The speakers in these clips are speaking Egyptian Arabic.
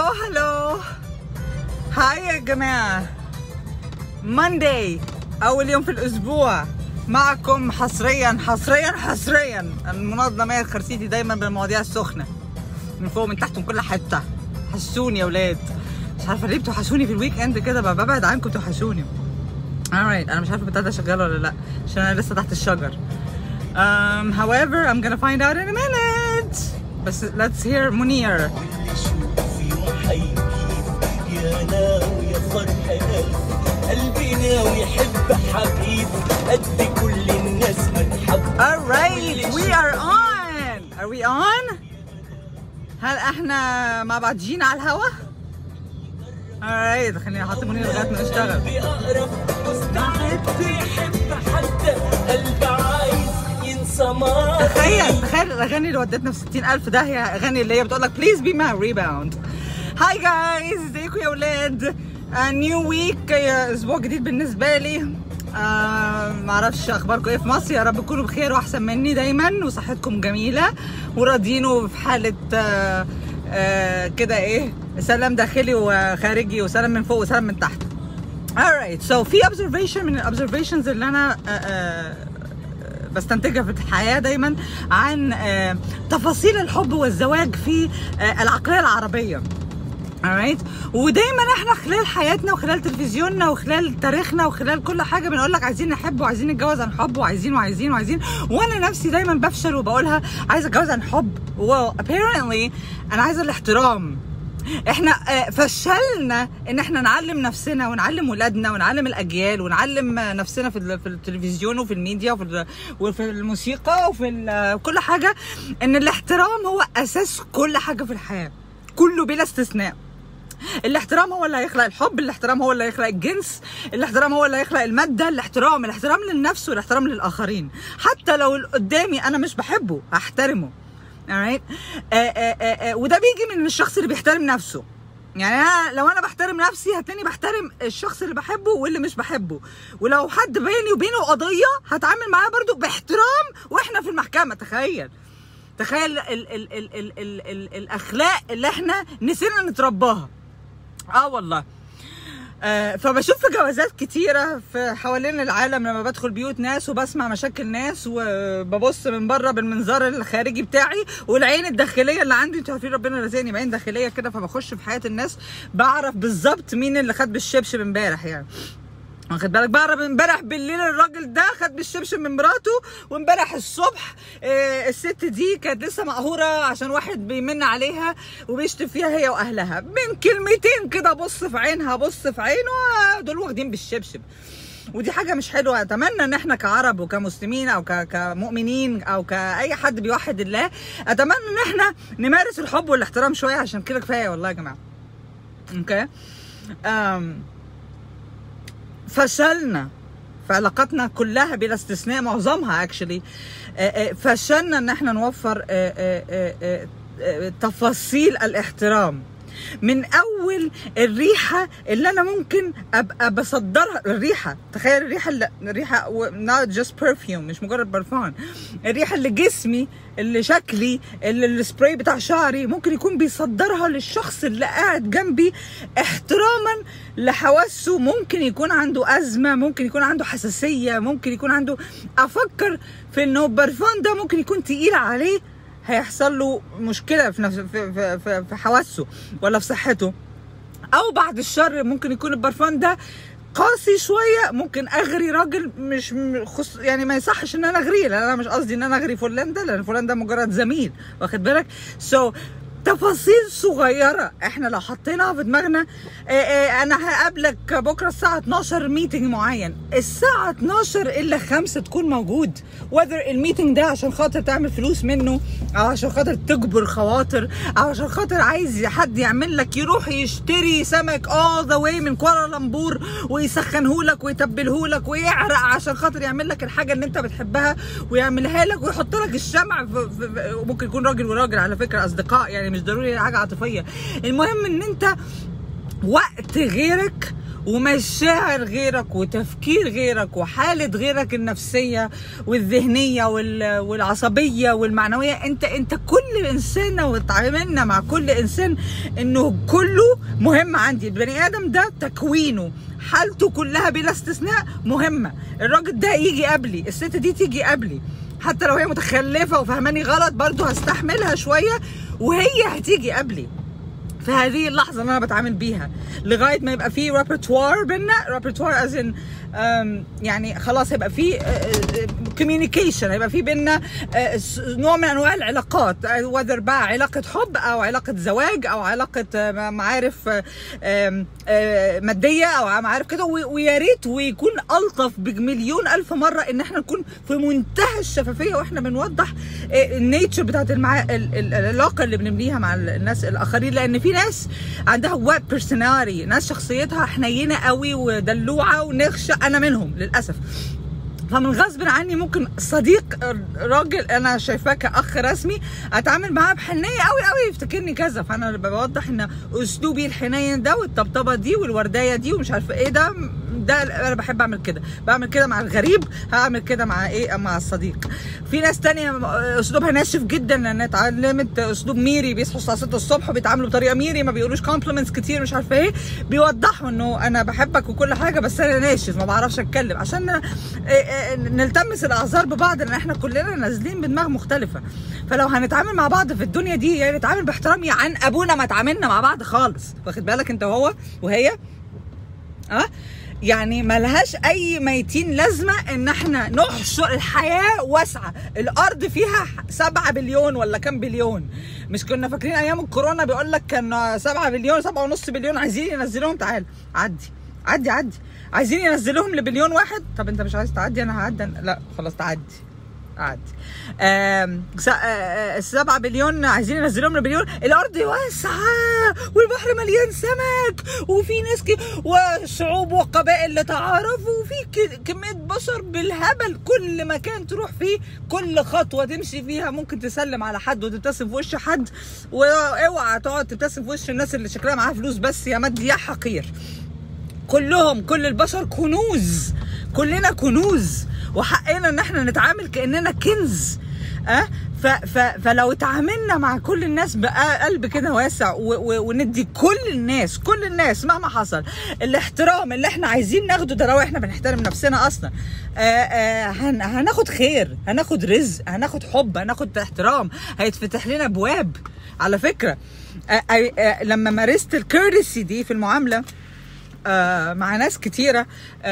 هلو هلو هاي يا جماعة ماندي أول يوم في الأسبوع معكم حصريا حصريا حصريا المنظمة مية خرسيتي دايما بالمواضيع السخنة من فوق من تحت من كل حتة حسوني يا ولاد مش عارفة ليه بتوحشوني في الويك اند كده بقى ببعد عنكم بتوحشوني alright أنا مش عارفة البتاع ده شغال ولا لأ عشان أنا لسه تحت الشجر um, however I'm gonna find out in a minute بس let's hear منير يا ناوي يا فرح قلبي قلبي ناوي يحب حبيب قد كل الناس ما تحب alright we are on are we on هل احنا مع بعضين على الهوا alright خليني احط منير لغايه ما نشتغل قلبي اقرب مستعد يحب حتى قلبي عايز ينسى ماضي تخيل تخيل الاغاني اللي ودتنا في 60000 ده هي اغاني اللي هي بتقول لك بليز بي ماي ريباوند هاي جايز ازيكم يا ولاد نيو ويك اسبوع جديد بالنسبه لي آه معرفش اخباركم ايه في مصر يا رب تكونوا بخير واحسن مني دايما وصحتكم جميله وراضيين وفي حاله آه آه كده ايه سلام داخلي وخارجي وسلام من فوق وسلام من تحت alright so في observation من الobservations اللي انا آه آه بستنتجها في الحياه دايما عن آه، تفاصيل الحب والزواج في آه، العقليه العربيه alright ودايما احنا خلال حياتنا وخلال تلفزيوننا وخلال تاريخنا وخلال كل حاجه بنقول لك عايزين نحب وعايزين نتجوز عن حب وعايزين وعايزين وعايزين وانا نفسي دايما بفشل وبقولها عايزه اتجوز عن حب well apparently انا عايزه الاحترام احنا آه، فشلنا ان احنا نعلم نفسنا ونعلم ولادنا ونعلم الاجيال ونعلم آه، نفسنا في ال- في التلفزيون وفي الميديا وفي ال- وفي الموسيقى وفي ال- كل حاجه ان الاحترام هو اساس كل حاجه في الحياه كله بلا استثناء الاحترام هو اللي هيخلق الحب الاحترام هو اللي هيخلق الجنس الاحترام هو اللي هيخلق المادة الاحترام الاحترام للنفس والاحترام للآخرين حتى لو اللي قدامي أنا مش بحبه هحترمه alright آه آه آه آه وده بيجي من الشخص اللي بيحترم نفسه يعني أنا لو انا بحترم نفسي هتلاقيني بحترم الشخص اللي بحبه واللي مش بحبه ولو حد بيني وبينه قضيه هتعامل معاه برضو باحترام واحنا في المحكمه تخيل تخيل ال ال ال ال ال ال الاخلاق اللي احنا نسينا نترباها اه والله آه فبشوف في جوازات كتيرة في حوالين العالم لما بدخل بيوت ناس وبسمع مشاكل ناس وببص من بره بالمنظار الخارجي بتاعي والعين الداخلية اللي عندي انتوا عارفين ربنا رزقني بعين داخلية كده فبخش في حياة الناس بعرف بالظبط مين اللي خد بالشبشب امبارح يعني واخد بالك بعرف امبارح بالليل الراجل ده خد بالشبشب من مراته وامبارح الصبح آه، الست دي كانت لسه مقهوره عشان واحد بيمن عليها وبيشتم فيها هي واهلها من كلمتين كده بص في عينها بص في عينه آه، دول واخدين بالشبشب ودي حاجه مش حلوه اتمنى ان احنا كعرب وكمسلمين او ك- كمؤمنين او كاي حد بيوحد الله اتمنى ان احنا نمارس الحب والاحترام شويه عشان كده كفايه والله يا جماعه اوكي أم فشلنا في علاقاتنا كلها بلا استثناء معظمها اكشلي فشلنا ان احنا نوفر آه، آه، آه، آه، آه، تفاصيل الاحترام من اول الريحه اللي انا ممكن ابقى بصدرها الريحه تخيل الريحه اللي الريحه و- not just perfume مش مجرد برفان الريحه اللي جسمي اللي شكلي اللي السبراي بتاع شعري ممكن يكون بيصدرها للشخص اللي قاعد جنبي احتراما لحواسه ممكن يكون عنده ازمه ممكن يكون عنده حساسيه ممكن يكون عنده افكر في انه البرفان ده ممكن يكون تقيل عليه هيحصل له مشكله في نفس في, في, في, في حواسه ولا في صحته او بعد الشر ممكن يكون البرفان ده قاسي شويه ممكن اغري راجل مش م- خص يعني ما يصحش ان انا اغريه لان انا مش قصدي ان انا اغري فلان ده لان فلان ده مجرد زميل واخد بالك سو so, تفاصيل صغيرة احنا لو حطيناها في دماغنا اه اه انا هقابلك بكرة الساعة 12 ميتنج معين الساعة 12 الا 5 تكون موجود whether الميتنج ده عشان خاطر تعمل فلوس منه او عشان خاطر تجبر خواطر او عشان خاطر عايز حد يعمل لك يروح يشتري سمك all the way من كوالالمبور ويسخنه لك ويتبله لك ويعرق عشان خاطر يعمل لك الحاجة اللي انت بتحبها ويعملها لك ويحط لك الشمع في في في وممكن يكون راجل وراجل على فكرة اصدقاء يعني مش ضروري حاجة عاطفية المهم ان انت وقت غيرك ومشاعر غيرك وتفكير غيرك وحالة غيرك النفسية والذهنية وال- والعصبية والمعنوية انت انت كل انسان وتعاملنا مع كل انسان انه كله مهم عندي البني ادم ده تكوينه حالته كلها بلا استثناء مهمة الراجل ده يجي قبلي الست دي تيجي قبلي حتى لو هي متخلفة وفهماني غلط برضه هستحملها شوية وهي هتيجي قبلي في هذه اللحظه اللي انا بتعامل بيها لغايه ما يبقى في ريبرتوار بينا ريبرتوار از ان يعني خلاص هيبقى في كوميونيكيشن هيبقى في بينا آه، س- نوع من انواع العلاقات وذر بقى علاقه حب او علاقه زواج او علاقه آه، معارف آه، آم، آه، ماديه او معارف كده و- ويا ريت ويكون الطف بمليون الف مره ان احنا نكون في منتهى الشفافيه واحنا بنوضح آه، النيتشر بتاعت المع... ال- ال- العلاقه اللي بنبنيها مع الناس الاخرين لان في ناس عندها ويب بيرسونالي ناس شخصيتها حنينه قوي ودلوعه ونخشه انا منهم للاسف فمن غصب عني ممكن صديق راجل انا شايفاه كاخ رسمي اتعامل معاه بحنيه قوي قوي يفتكرني كذا فانا بوضح ان اسلوبي الحنين ده والطبطبه دي والورديه دي ومش عارفه ايه ده ده انا بحب اعمل كده بعمل كده مع الغريب هعمل كده مع ايه مع الصديق في ناس تانية اسلوبها ناشف جدا لان اتعلمت اسلوب ميري بيصحوا الساعه 6 الصبح وبيتعاملوا بطريقه ميري ما بيقولوش كومبلمنتس كتير مش عارفه ايه بيوضحوا انه انا بحبك وكل حاجه بس انا ناشف ما بعرفش اتكلم عشان إيه إيه نلتمس الاعذار ببعض لان احنا كلنا نازلين بدماغ مختلفه فلو هنتعامل مع بعض في الدنيا دي يعني نتعامل باحترام يا عن ابونا ما تعاملنا مع بعض خالص واخد بالك انت وهو وهي اه يعني ملهاش اي ميتين لازمه ان احنا نحشر الحياه واسعه الارض فيها سبعة بليون ولا كام بليون مش كنا فاكرين ايام الكورونا بيقول لك كان سبعة بليون سبعة ونص بليون عايزين ينزلوهم تعال عدي عدي عدي عايزين ينزلوهم لبليون واحد طب انت مش عايز تعدي انا هعدي لا خلاص تعدي عادي آم، س- آه، آه، السبعة بليون عايزين ينزلوهم لبليون الارض واسعة والبحر مليان سمك وفي ناس ك... وشعوب وقبائل لتعارف وفي ك... كمية بشر بالهبل كل مكان تروح فيه كل خطوة تمشي فيها ممكن تسلم على حد وتبتسم في وش حد واوعى تقعد تبتسم في وش الناس اللي شكلها معاها فلوس بس يا مد يا حقير كلهم كل البشر كنوز كلنا كنوز وحقنا ان احنا نتعامل كاننا كنز أه؟ ف ف فلو اتعاملنا مع كل الناس بقلب كده واسع و و وندي كل الناس كل الناس مهما حصل الاحترام اللي احنا عايزين ناخده ده لو احنا بنحترم نفسنا اصلا آه آه هن هناخد خير هناخد رزق هناخد حب هناخد احترام هيتفتح لنا ابواب على فكره آه آه آه لما مارست الكيرسي دي في المعامله آه مع ناس كتيره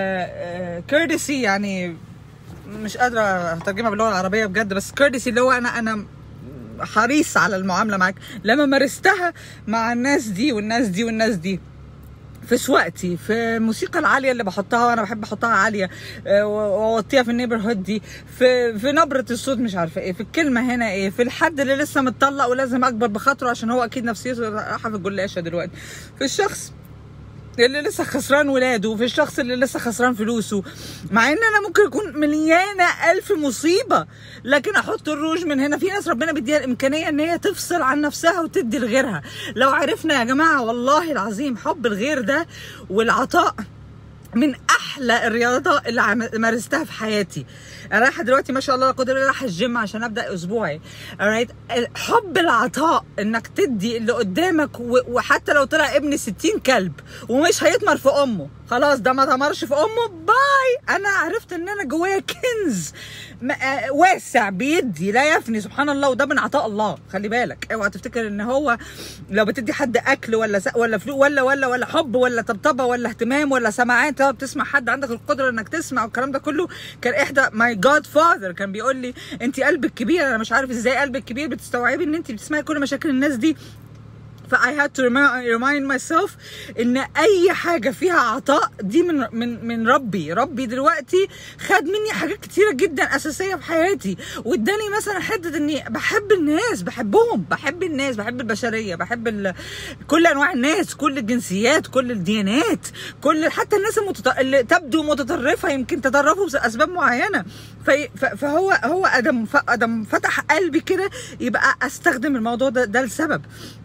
كيردسي يعني مش قادره اترجمها باللغه العربيه بجد بس كيردسي اللي هو انا انا حريص على المعامله معاك لما مارستها مع الناس دي والناس دي والناس دي في سواقتي في الموسيقى العاليه اللي بحطها وانا بحب احطها عاليه آه، واوطيها في النيبر هود دي في في نبره الصوت مش عارفه ايه في الكلمه هنا ايه في الحد اللي لسه متطلق ولازم اكبر بخاطره عشان هو اكيد نفسيته رايحه في الجلاشه دلوقتي في الشخص اللي لسه خسران ولاده وفي الشخص اللي لسه خسران فلوسه مع ان انا ممكن اكون مليانه الف مصيبه لكن احط الروج من هنا في ناس ربنا بيديها الامكانيه ان هي تفصل عن نفسها وتدي لغيرها لو عرفنا يا جماعه والله العظيم حب الغير ده والعطاء من احلى الرياضه اللي عم- مارستها في حياتي انا رايحه دلوقتي ما شاء الله لا قدر الله رايحه الجيم عشان ابدا اسبوعي alright حب العطاء انك تدي اللي قدامك و- وحتى لو طلع ابن 60 كلب ومش هيتمر في امه خلاص ده ما تمرش في امه باي انا عرفت ان انا جوايا كنز م- آه، واسع بيدي لا يفني سبحان الله وده من عطاء الله خلي بالك اوعى تفتكر ان هو لو بتدي حد اكل ولا س... ولا فلوس ولا ولا ولا حب ولا طبطبه ولا اهتمام ولا سماعات تقعد تسمع حد عندك القدره انك تسمع والكلام ده كله كان احدى ماي جاد فاذر كان بيقول لي انت قلبك كبير انا مش عارف ازاي قلبك كبير بتستوعبي ان انت بتسمعي كل مشاكل الناس دي ف I had to remi- remind myself ان اي حاجه فيها عطاء دي من من من ربي ربي دلوقتي خد مني حاجات كتيره جدا اساسيه في حياتي واداني مثلا حته اني بحب الناس بحبهم بحب الناس بحب البشريه بحب ال... كل انواع الناس كل الجنسيات كل الديانات كل حتى الناس المتط... اللي تبدو متطرفه يمكن تطرفوا باسباب معينه ف... ف... فهو هو ادم ف... ادم فتح قلبي كده يبقى استخدم الموضوع ده ده لسبب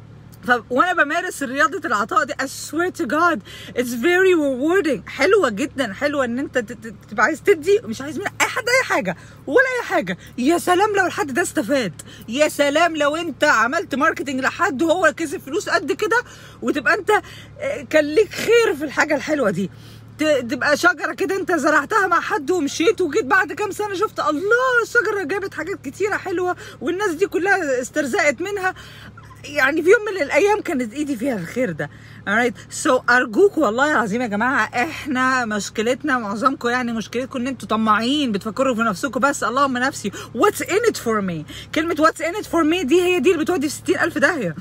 ف... وانا بمارس رياضه العطاء دي I swear to God it's very rewarding حلوه جدا حلوه ان انت ت- ت- تبقى عايز تدي مش عايز من اي حد اي حاجه ولا اي حاجه يا سلام لو الحد ده استفاد يا سلام لو انت عملت ماركتنج لحد وهو كسب فلوس قد كده وتبقى انت آه، كان ليك خير في الحاجه الحلوه دي ت- تبقى شجره كده انت زرعتها مع حد ومشيت وجيت بعد كام سنه شفت الله الشجره جابت حاجات كتيره حلوه والناس دي كلها استرزقت منها يعني في يوم من الايام كانت ايدي فيها الخير ده alright so ارجوك والله العظيم يا جماعه احنا مشكلتنا معظمكم يعني مشكلتكم ان انتوا طماعين بتفكروا في نفسكم بس اللهم نفسي what's in it for me كلمه what's in it for me دي هي دي اللي بتودي في 60000 داهيه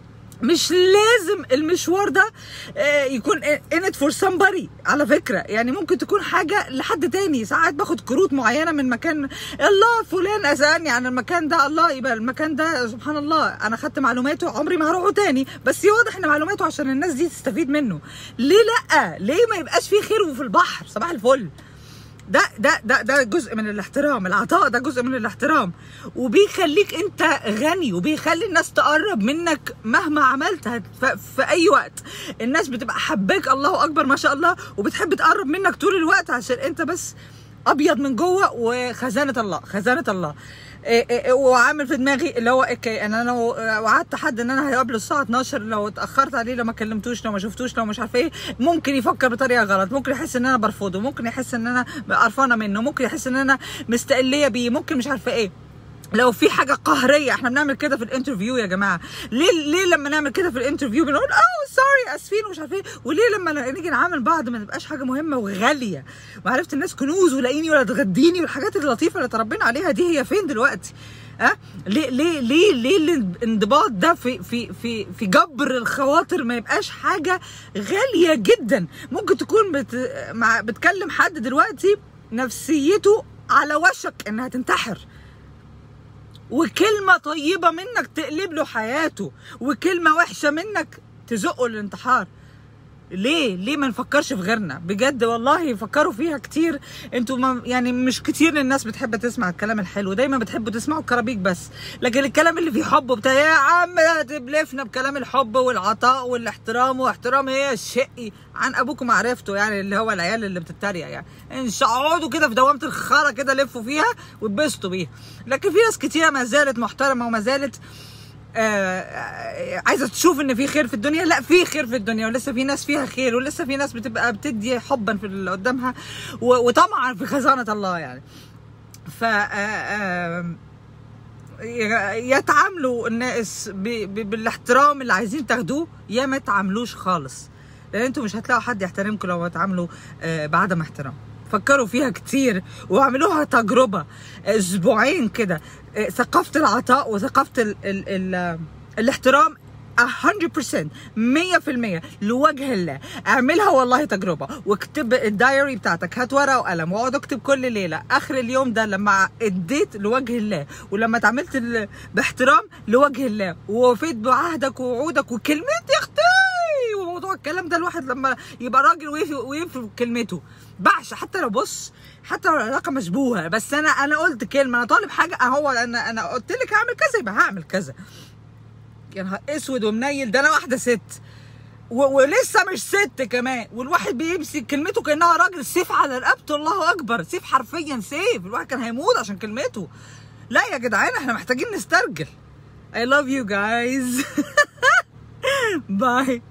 مش لازم المشوار ده آه، يكون in it for somebody على فكرة يعني ممكن تكون حاجة لحد تاني ساعات باخد كروت معينة من مكان الله فلان أسألني عن المكان ده الله يبقى المكان ده سبحان الله أنا خدت معلوماته عمري ما هروحه تاني بس واضح إن معلوماته عشان الناس دي تستفيد منه ليه لأ ليه ما يبقاش فيه خير في البحر صباح الفل ده ده ده ده جزء من الاحترام العطاء ده جزء من الاحترام وبيخليك انت غني وبيخلي الناس تقرب منك مهما عملت هت- ف- في اي وقت الناس بتبقى حباك الله اكبر ما شاء الله وبتحب تقرب منك طول الوقت عشان انت بس ابيض من جوه وخزانه الله خزانه الله إيه إيه إيه وعامل في دماغي اللي هو اوكي انا لو وعدت حد ان انا هيقابله الساعه 12 لو اتاخرت عليه لو ما كلمتوش لو ما شفتوش لو مش عارفه ايه ممكن يفكر بطريقه غلط ممكن يحس ان انا برفضه ممكن يحس ان انا قرفانه منه ممكن يحس ان انا مستقليه بيه ممكن مش عارفه ايه لو في حاجه قهريه احنا بنعمل كده في الانترفيو يا جماعه ليه ليه لما نعمل كده في الانترفيو بنقول اه سوري اسفين ومش عارفين وليه لما نيجي نعامل بعض ما نبقاش حاجه مهمه وغاليه وعرفت الناس كنوز ولاقيني ولا تغديني والحاجات اللطيفه اللي تربينا عليها دي هي فين دلوقتي ها ليه ليه ليه ليه الانضباط ده في في في في جبر الخواطر ما يبقاش حاجه غاليه جدا ممكن تكون بت مع بتكلم حد دلوقتي نفسيته على وشك انها تنتحر وكلمة طيبة منك تقلب له حياته وكلمة وحشة منك تزقه للانتحار ليه ليه ما نفكرش في غيرنا بجد والله فكروا فيها كتير انتوا ما يعني مش كتير الناس بتحب تسمع الكلام الحلو دايما بتحبوا تسمعوا الكرابيك بس لكن الكلام اللي فيه حب بتاع يا عم لا تبلفنا بكلام الحب والعطاء والاحترام واحترام هي الشقي عن ابوكم عرفته يعني اللي هو العيال اللي بتتريق يعني ان شاء اقعدوا كده في دوامه الخرا كده لفوا فيها واتبسطوا بيها لكن في ناس كتيره ما زالت محترمه وما زالت آه، عايزه تشوف ان في خير في الدنيا لا في خير في الدنيا ولسه في ناس فيها خير ولسه في ناس بتبقى بتدي حبا في اللي قدامها و- وطمعا في خزانه الله يعني ف آه، آم، ي- يتعاملوا الناس ب- ب- بالاحترام اللي عايزين تاخدوه يا ما تعاملوش خالص لان انتوا مش هتلاقوا حد يحترمكم لو تعاملوا آه، بعدم احترام فكروا فيها كتير واعملوها تجربة اسبوعين كده آه، ثقافة العطاء وثقافة ال ال ال الاحترام 100% 100% لوجه الله اعملها والله تجربه واكتب الدايري بتاعتك هات ورقه وقلم واقعد اكتب كل ليله اخر اليوم ده لما اديت لوجه الله ولما اتعاملت ال- باحترام لوجه الله ووفيت بعهدك ووعودك وكلمتي يا اختي وموضوع الكلام ده الواحد لما يبقى راجل ويفي وينفي بكلمته بعشق حتى لو بص حتى لو العلاقه مشبوهه بس انا انا قلت كلمه انا طالب حاجه اهو انا انا قلت لك هعمل كذا يبقى هعمل كذا يا نهار اسود ومنيل ده انا واحده ست و- ولسه مش ست كمان والواحد بيمسك كلمته كانها راجل سيف على رقبته الله اكبر سيف حرفيا سيف الواحد كان هيموت عشان كلمته لا يا جدعان احنا محتاجين نسترجل I love you guys باي